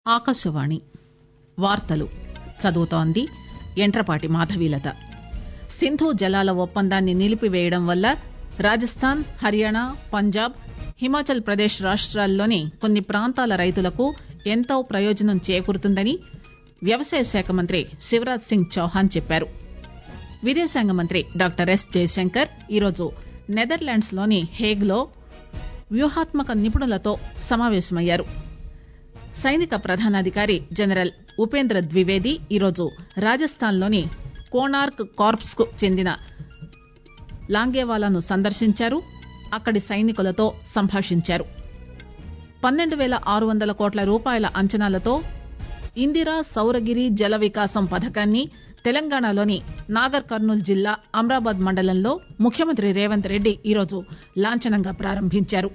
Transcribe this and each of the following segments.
ఆకాశవాణి వార్తలు చదువుతోంది యంట్రపాటి మాధవీలత సింధు జలాల ఒప్పందాన్ని నిలిపివేయడం వల్ల రాజస్థాన్ హర్యానా పంజాబ్ హిమాచల్ ప్రదేశ్ రాష్టాల్లోని కొన్ని ప్రాంతాల రైతులకు ఎంతో ప్రయోజనం చేకూరుతుందని వ్యవసాయ శాఖ మంత్రి శివరాజ్ సింగ్ చౌహాన్ చెప్పారు విదేశాంగ మంత్రి డాక్టర్ ఎస్ జయశంకర్ ఈరోజు నెదర్లాండ్స్ లోని హేగ్ లో వ్యూహాత్మక నిపుణులతో సమావేశమయ్యారు సైనిక ప్రధానాధికారి జనరల్ ఉపేంద్ర ద్వివేది ఈరోజు రాజస్థాన్ లోని కోణార్క్ కార్ప్స్ కు చెందిన లాంగేవాలాను సందర్శించారు అక్కడి సైనికులతో సంభాషించారు పన్నెండు పేల ఆరు వందల కోట్ల రూపాయల అంచనాలతో ఇందిరా సౌరగిరి జల వికాసం పథకాన్ని తెలంగాణలోని నాగర్ కర్నూల్ జిల్లా అమ్రాబాద్ మండలంలో ముఖ్యమంత్రి రేవంత్ రెడ్డి ఈరోజు లాంఛనంగా ప్రారంభించారు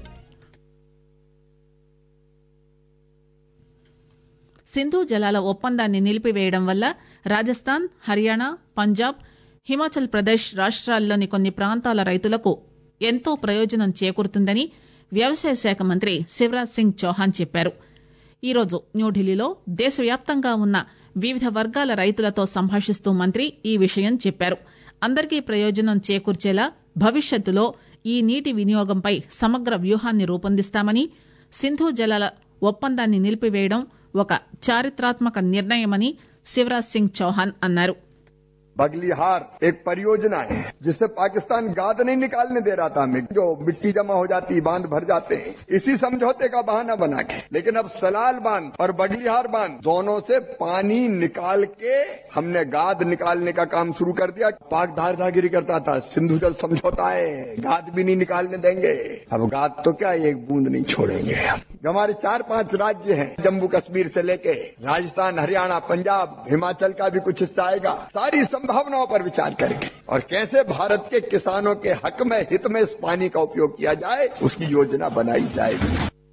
సింధు జలాల ఒప్పందాన్ని నిలిపివేయడం వల్ల రాజస్థాన్ హర్యానా పంజాబ్ హిమాచల్ ప్రదేశ్ రాష్టాల్లోని కొన్ని ప్రాంతాల రైతులకు ఎంతో ప్రయోజనం చేకూరుతుందని వ్యవసాయ శాఖ మంత్రి శివరాజ్ సింగ్ చౌహాన్ చెప్పారు ఈరోజు న్యూఢిల్లీలో దేశవ్యాప్తంగా ఉన్న వివిధ వర్గాల రైతులతో సంభాషిస్తూ మంత్రి ఈ విషయం చెప్పారు అందరికీ ప్రయోజనం చేకూర్చేలా భవిష్యత్తులో ఈ నీటి వినియోగంపై సమగ్ర వ్యూహాన్ని రూపొందిస్తామని సింధు జలాల ఒప్పందాన్ని నిలిపివేయడం ఒక చారిత్రాత్మక నిర్ణయమని శివరాజ్ సింగ్ చౌహాన్ అన్నారు बगलीहार एक परियोजना है जिससे पाकिस्तान गाद नहीं निकालने दे रहा था हमें जो मिट्टी जमा हो जाती बांध भर जाते हैं इसी समझौते का बहाना बना के लेकिन अब सलाल बांध और बगलीहार बांध दोनों से पानी निकाल के हमने गाद निकालने का काम शुरू कर दिया पाक धारदागिरी करता था सिंधु जल समझौता है गाद भी नहीं निकालने देंगे अब गाद तो क्या एक बूंद नहीं छोड़ेंगे हमारे चार पांच राज्य हैं जम्मू कश्मीर से लेके राजस्थान हरियाणा पंजाब हिमाचल का भी कुछ हिस्सा आएगा सारी संभावनाओं पर विचार करेंगे और कैसे भारत के किसानों के हक में हित में इस पानी का उपयोग किया जाए उसकी योजना बनाई जाएगी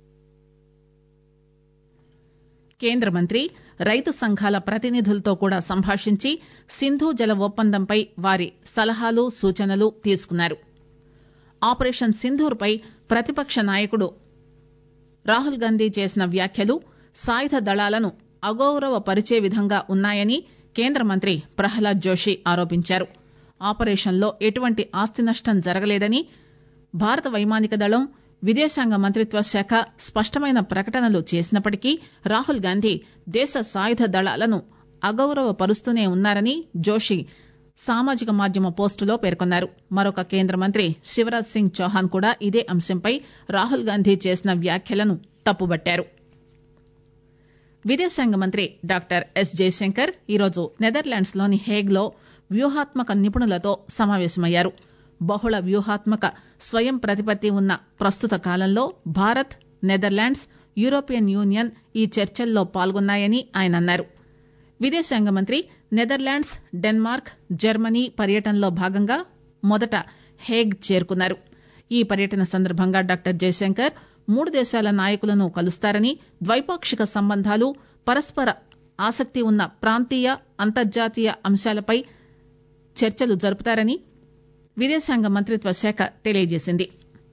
కేంద్ర మంత్రి రైతు సంఘాల ప్రతినిధులతో కూడా సంభాషించి సింధు జల ఒప్పందంపై వారి సలహాలు సూచనలు తీసుకున్నారు ఆపరేషన్ సింధూర్ పై ప్రతిపక్ష నాయకుడు రాహుల్ గాంధీ చేసిన వ్యాఖ్యలు సాయుధ దళాలను అగౌరవపరిచే విధంగా ఉన్నాయని కేంద్ర మంత్రి ప్రహ్లాద్ జోషి ఆరోపించారు ఆపరేషన్లో ఎటువంటి ఆస్తి నష్టం జరగలేదని భారత వైమానిక దళం విదేశాంగ మంత్రిత్వ శాఖ స్పష్టమైన ప్రకటనలు చేసినప్పటికీ రాహుల్ గాంధీ దేశ సాయుధ దళాలను అగౌరవపరుస్తూనే ఉన్నారని జోషి సామాజిక మాధ్యమ పోస్టులో పేర్కొన్నారు మరొక కేంద్ర మంత్రి శివరాజ్ సింగ్ చౌహాన్ కూడా ఇదే అంశంపై రాహుల్ గాంధీ చేసిన వ్యాఖ్యలను తప్పుబట్టారు విదేశాంగ మంత్రి డాక్టర్ ఎస్ జయశంకర్ ఈరోజు నెదర్లాండ్స్ లోని హేగ్ లో వ్యూహాత్మక నిపుణులతో సమావేశమయ్యారు బహుళ వ్యూహాత్మక స్వయం ప్రతిపత్తి ఉన్న ప్రస్తుత కాలంలో భారత్ నెదర్లాండ్స్ యూరోపియన్ యూనియన్ ఈ చర్చల్లో పాల్గొన్నాయని ఆయన అన్నారు విదేశాంగ మంత్రి నెదర్లాండ్స్ డెన్మార్క్ జర్మనీ పర్యటనలో భాగంగా మొదట హేగ్ చేరుకున్నారు ఈ పర్యటన సందర్భంగా డాక్టర్ జయశంకర్ మూడు దేశాల నాయకులను కలుస్తారని ద్వైపాక్షిక సంబంధాలు పరస్పర ఆసక్తి ఉన్న ప్రాంతీయ అంతర్జాతీయ అంశాలపై చర్చలు జరుపుతారని విదేశాంగ మంత్రిత్వ శాఖ తెలియజేసింది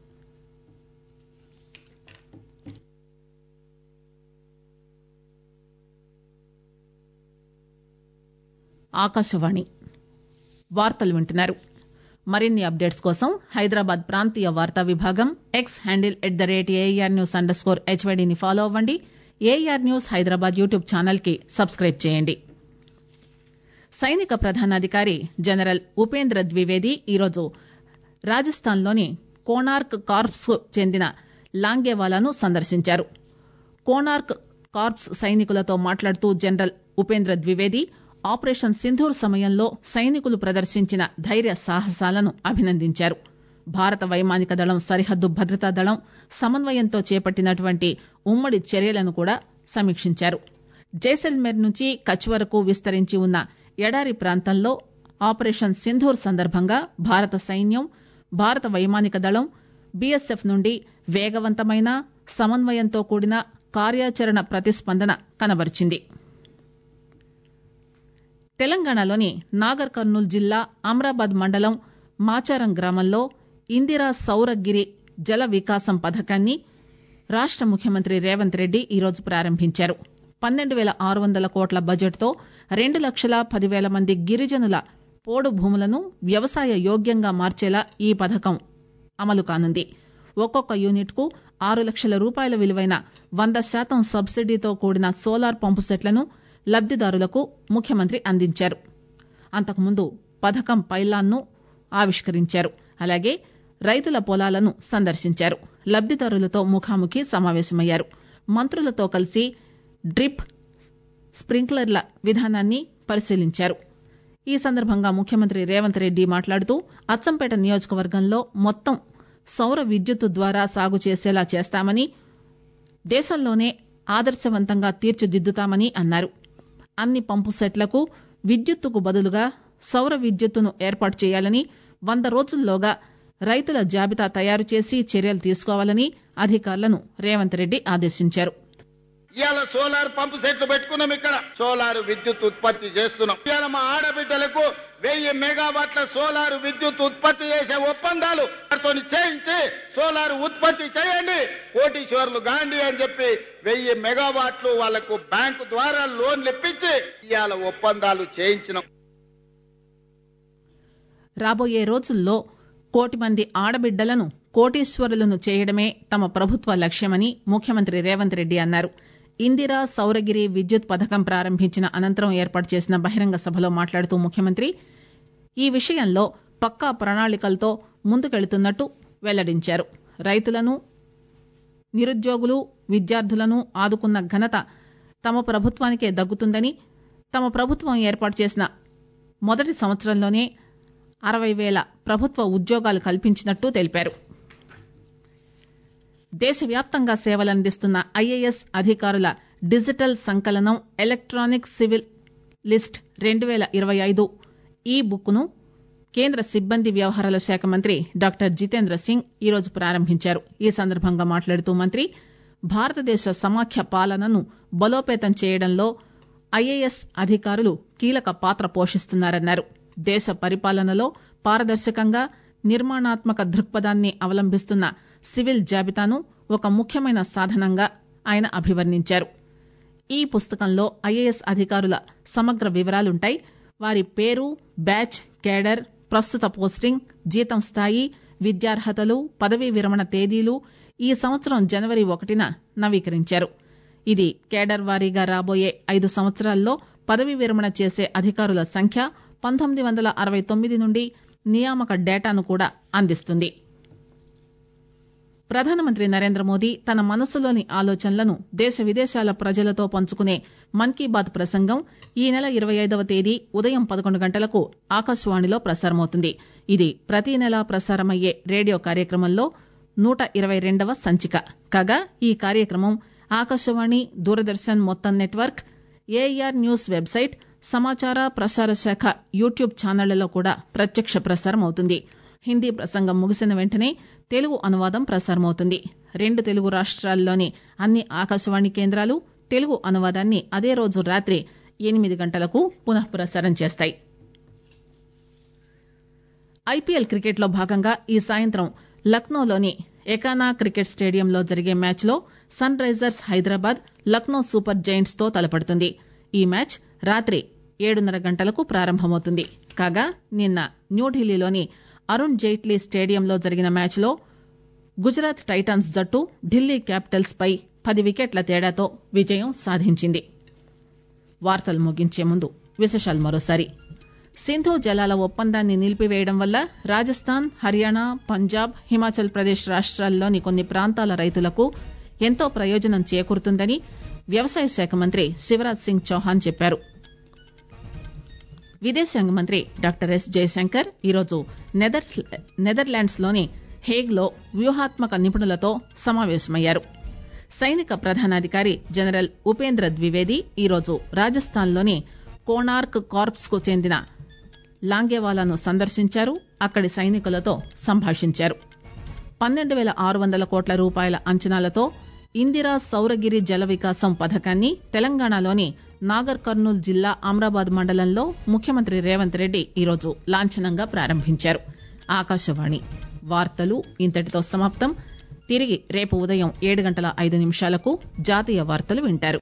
ఆకాశవాణి వార్తలు వింటున్నారు మరిన్ని అప్డేట్స్ కోసం హైదరాబాద్ ప్రాంతీయ వార్తా విభాగం X handle at the rate AIR news underscore హెచ్వైడీని ఫాలో అవ్వండి AIR news Hyderabad YouTube channel కి సబ్స్క్రైబ్ చేయండి సైనిక ప్రధానాధికారి జనరల్ ఉపేంద్ర ద్వివేది ఈరోజు రాజస్థాన్ లోని కోణార్క్ కార్ప్స్ కు చెందిన లాంగేవాలాను సందర్శించారు కోణార్క్ కార్ప్స్ సైనికులతో మాట్లాడుతూ జనరల్ ఉపేంద్ర ద్వివేది ఆపరేషన్ సింధూర్ సమయంలో సైనికులు ప్రదర్శించిన ధైర్య సాహసాలను అభినందించారు భారత వైమానిక దళం సరిహద్దు భద్రతా దళం సమన్వయంతో చేపట్టినటువంటి ఉమ్మడి చర్యలను కూడా సమీక్షించారు జైసల్మేర్ నుంచి కచ్ వరకు విస్తరించి ఉన్న ఎడారి ప్రాంతంలో ఆపరేషన్ సింధూర్ సందర్భంగా భారత సైన్యం భారత వైమానిక దళం బీఎస్ఎఫ్ నుండి వేగవంతమైన సమన్వయంతో కూడిన కార్యాచరణ ప్రతిస్పందన కనబరిచింది తెలంగాణలోని నాగర్ కర్నూల్ జిల్లా అమ్రాబాద్ మండలం మాచారం గ్రామంలో ఇందిరా సౌరగిరి జల వికాసం పథకాన్ని రాష్ట ముఖ్యమంత్రి రేవంత్ రెడ్డి ఈరోజు ప్రారంభించారు పన్నెండు వేల ఆరు వందల కోట్ల బడ్జెట్తో రెండు లక్షల పదివేల మంది గిరిజనుల పోడు భూములను వ్యవసాయ యోగ్యంగా మార్చేలా ఈ పథకం అమలు కానుంది ఒక్కొక్క యూనిట్ కు ఆరు లక్షల రూపాయల విలువైన వంద శాతం సబ్సిడీతో కూడిన సోలార్ పంపు సెట్లను లబ్దిదారులకు ముఖ్యమంత్రి అందించారు అంతకుముందు పథకం పైలాన్ను ఆవిష్కరించారు అలాగే రైతుల పొలాలను సందర్శించారు లబ్దిదారులతో ముఖాముఖి సమావేశమయ్యారు మంత్రులతో కలిసి డ్రిప్ స్ప్రింక్లర్ల విధానాన్ని పరిశీలించారు ఈ సందర్భంగా ముఖ్యమంత్రి రేవంత్ రెడ్డి మాట్లాడుతూ అచ్చంపేట నియోజకవర్గంలో మొత్తం సౌర విద్యుత్తు ద్వారా సాగు చేసేలా చేస్తామని దేశంలోనే ఆదర్శవంతంగా తీర్చిదిద్దుతామని అన్నారు అన్ని పంపు సెట్లకు విద్యుత్తుకు బదులుగా సౌర విద్యుత్తును ఏర్పాటు చేయాలని వంద రోజుల్లోగా రైతుల జాబితా తయారు చేసి చర్యలు తీసుకోవాలని అధికారులను రేవంత్ రెడ్డి ఆదేశించారు ఇవాళ సోలార్ పంపు సెట్లు పెట్టుకున్నాం ఇక్కడ సోలార్ విద్యుత్ ఉత్పత్తి చేస్తున్నాం ఇవాళ మా ఆడబిడ్డలకు వెయ్యి మెగావాట్ల సోలార్ విద్యుత్ ఉత్పత్తి చేసే ఒప్పందాలు వారితో చేయించి సోలార్ ఉత్పత్తి చేయండి కోటీశ్వర్లు గాంధీ అని చెప్పి వెయ్యి మెగావాట్లు వాళ్లకు బ్యాంకు ద్వారా లోన్లు ఇప్పించి ఇవాళ ఒప్పందాలు చేయించినాం రాబోయే రోజుల్లో కోటి మంది ఆడబిడ్డలను కోటీశ్వరులను చేయడమే తమ ప్రభుత్వ లక్ష్యమని ముఖ్యమంత్రి రేవంత్ రెడ్డి అన్నారు ఇందిరా సౌరగిరి విద్యుత్ పథకం ప్రారంభించిన అనంతరం ఏర్పాటు చేసిన బహిరంగ సభలో మాట్లాడుతూ ముఖ్యమంత్రి ఈ విషయంలో పక్కా ప్రణాళికలతో ముందుకెళుతున్నట్టు వెల్లడించారు రైతులను నిరుద్యోగులు విద్యార్థులను ఆదుకున్న ఘనత తమ ప్రభుత్వానికే దక్కుతుందని తమ ప్రభుత్వం ఏర్పాటు చేసిన మొదటి సంవత్సరంలోనే అరవై వేల ప్రభుత్వ ఉద్యోగాలు కల్పించినట్టు తెలిపారు దేశవ్యాప్తంగా సేవలందిస్తున్న ఐఏఎస్ అధికారుల డిజిటల్ సంకలనం ఎలక్ట్రానిక్ సివిల్ లిస్ట్ రెండు పేల ఇరవై ఐదు ఈ బుక్ ను కేంద్ర సిబ్బంది వ్యవహారాల శాఖ మంత్రి డాక్టర్ జితేంద్ర సింగ్ ఈరోజు ప్రారంభించారు ఈ సందర్భంగా మాట్లాడుతూ మంత్రి భారతదేశ సమాఖ్య పాలనను బలోపేతం చేయడంలో ఐఏఎస్ అధికారులు కీలక పాత్ర పోషిస్తున్నారన్నారు దేశ పరిపాలనలో పారదర్శకంగా నిర్మాణాత్మక దృక్పథాన్ని అవలంబిస్తున్న సివిల్ జాబితాను ఒక ముఖ్యమైన సాధనంగా ఆయన అభివర్ణించారు ఈ పుస్తకంలో ఐఏఎస్ అధికారుల సమగ్ర వివరాలుంటాయి వారి పేరు బ్యాచ్ కేడర్ ప్రస్తుత పోస్టింగ్ జీతం స్థాయి విద్యార్హతలు పదవీ విరమణ తేదీలు ఈ సంవత్సరం జనవరి ఒకటిన నవీకరించారు ఇది కేడర్ వారీగా రాబోయే ఐదు సంవత్సరాల్లో పదవీ విరమణ చేసే అధికారుల సంఖ్య పంతొమ్మిది వందల అరవై తొమ్మిది నుండి నియామక డేటాను కూడా అందిస్తుంది ప్రధానమంత్రి నరేంద్ర మోదీ తన మనసులోని ఆలోచనలను దేశ విదేశాల ప్రజలతో పంచుకునే మన్ కీ బాత్ ప్రసంగం ఈ నెల ఇరవై ఐదవ తేదీ ఉదయం పదకొండు గంటలకు ఆకాశవాణిలో ప్రసారమవుతుంది ఇది ప్రతి నెల ప్రసారమయ్యే రేడియో కార్యక్రమంలో నూట ఇరవై రెండవ సంచిక కాగా ఈ కార్యక్రమం ఆకాశవాణి దూరదర్శన్ మొత్తం నెట్వర్క్ ఏఆర్ న్యూస్ వెబ్సైట్ సమాచార ప్రసార శాఖ యూట్యూబ్ ఛానళ్లలో కూడా ప్రత్యక్ష ప్రసారం అవుతుంది హిందీ ప్రసంగం ముగిసిన వెంటనే తెలుగు అనువాదం ప్రసారమవుతుంది రెండు తెలుగు రాష్ట్రాల్లోని అన్ని ఆకాశవాణి కేంద్రాలు తెలుగు అనువాదాన్ని అదే రోజు రాత్రి ఎనిమిది గంటలకు పునః ప్రసారం చేస్తాయి ఐపీఎల్ క్రికెట్లో భాగంగా ఈ సాయంత్రం లక్నోలోని ఎకానా క్రికెట్ స్టేడియంలో జరిగే మ్యాచ్లో Sunrisers Hyderabad Lucknow super giants తో తలపడుతుంది ఈ మ్యాచ్ రాత్రి ఏడున్నర గంటలకు ప్రారంభమవుతుంది కాగా నిన్న న్యూఢిల్లీలోని అరుణ్ జైట్లీ స్టేడియంలో జరిగిన మ్యాచ్లో గుజరాత్ టైటాన్స్ జట్టు ఢిల్లీ క్యాపిటల్స్ పై పది వికెట్ల తేడాతో విజయం సాధించింది వార్తలు ముగించే ముందు విశేషాలు మరోసారి సింధు జలాల ఒప్పందాన్ని నిలిపివేయడం వల్ల రాజస్థాన్ హర్యానా పంజాబ్ హిమాచల్ ప్రదేశ్ రాష్ట్రాల్లోని కొన్ని ప్రాంతాల రైతులకు ఎంతో ప్రయోజనం చేకూరుతుందని వ్యవసాయ శాఖ మంత్రి శివరాజ్ సింగ్ చౌహాన్ చెప్పారు విదేశాంగ మంత్రి డాక్టర్ ఎస్ జయశంకర్ ఈరోజు నెదర్లాండ్స్ లోని హేగ్ లో వ్యూహాత్మక నిపుణులతో సమావేశమయ్యారు సైనిక ప్రధానాధికారి జనరల్ ఉపేంద్ర ద్వివేది ఈరోజు రాజస్థాన్ లోని కోనార్క్ కార్ప్స్ కు చెందిన లాంగేవాలాను సందర్శించారు అక్కడి సైనికులతో సంభాషించారు పన్నెండు పేల ఆరు వందల కోట్ల రూపాయల అంచనాలతో ఇందిరా సౌరగిరి జల వికాసం పథకాన్ని తెలంగాణలోని నాగర్ కర్నూల్ జిల్లా అమ్రాబాద్ మండలంలో ముఖ్యమంత్రి రేవంత్ రెడ్డి ఈరోజు లాంఛనంగా ప్రారంభించారు ఆకాశవాణి వార్తలు ఇంతటితో సమాప్తం తిరిగి రేపు ఉదయం ఏడు గంటల ఐదు నిమిషాలకు జాతీయ వార్తలు వింటారు